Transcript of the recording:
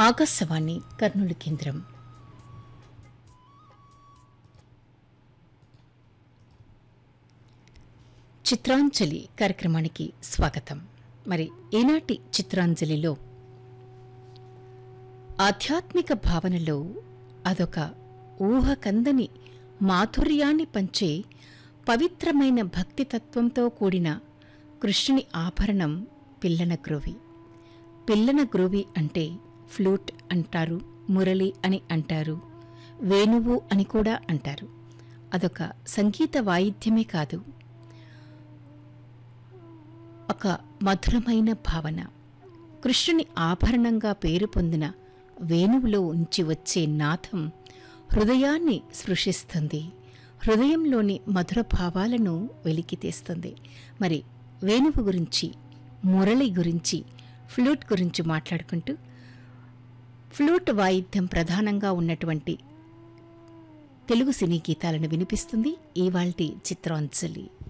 ఆకాశవాణి కర్నూలు కేంద్రం చిత్రాంజలి కార్యక్రమానికి స్వాగతం మరి ఈనాటి చిత్రాంజలిలో ఆధ్యాత్మిక భావనలో అదొక ఊహకందని మాధుర్యాన్ని పంచే పవిత్రమైన భక్తితత్వంతో కూడిన కృష్ణుని ఆభరణం పిల్లన గ్రోవి పిల్లన గ్రోవి అంటే ఫ్లూట్ అంటారు మురళి అని అంటారు వేణువు అని కూడా అంటారు అదొక సంగీత వాయిద్యమే కాదు ఒక మధురమైన భావన కృష్ణుని ఆభరణంగా పేరు పొందిన వేణువులో ఉంచి వచ్చే నాదం హృదయాన్ని స్పృశిస్తుంది హృదయంలోని మధుర భావాలను వెలికితీస్తుంది మరి వేణువు గురించి మురళి గురించి ఫ్లూట్ గురించి మాట్లాడుకుంటూ ఫ్లూట్ వాయిద్యం ప్రధానంగా ఉన్నటువంటి తెలుగు సినీ గీతాలను వినిపిస్తుంది ఇవాల్టి చిత్రాంజలి